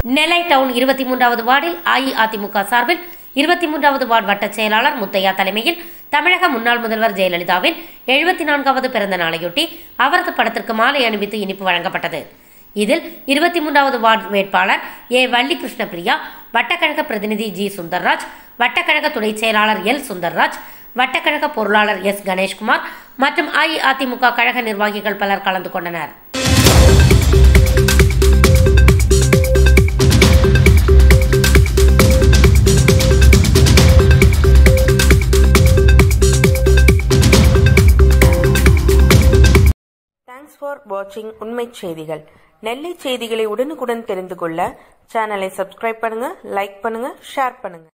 நெல்லை down இருபத்தி மூன்றாவது வார்டில் அஇஅதிமுக சார்பில் இருபத்தி மூன்றாவது வார்டு வட்டச் செயலாளர் முத்தையா தலைமையில் தமிழக முன்னாள் முதல்வர் ஜெயலலிதாவின் எழுபத்தி நான்காவது பிறந்த நாளையொட்டி அவரது படத்திற்கு மாலை அணிவித்து இனிப்பு வழங்கப்பட்டது இதில் இருபத்தி மூன்றாவது வார்டு வேட்பாளர் ஏ வள்ளி கிருஷ்ணபிரியா வட்டக்கழக பிரதிநிதி ஜி சுந்தர்ராஜ் வட்டக்கழக துணை செயலாளர் எல் சுந்தர்ராஜ் வட்டக்கழக பொருளாளர் எஸ் கணேஷ்குமார் மற்றும் அஇஅதிமுக கழக நிர்வாகிகள் பலர் கலந்து கொண்டனர் தேங்க்ஸ் ஃபார் வாட்சிங் உண்மை செய்திகள் நெல்லை செய்திகளை உடனுக்குடன் தெரிந்து கொள்ள சேனலை சப்ஸ்கிரைப் பண்ணுங்க லைக் பண்ணுங்க ஷேர் பண்ணுங்க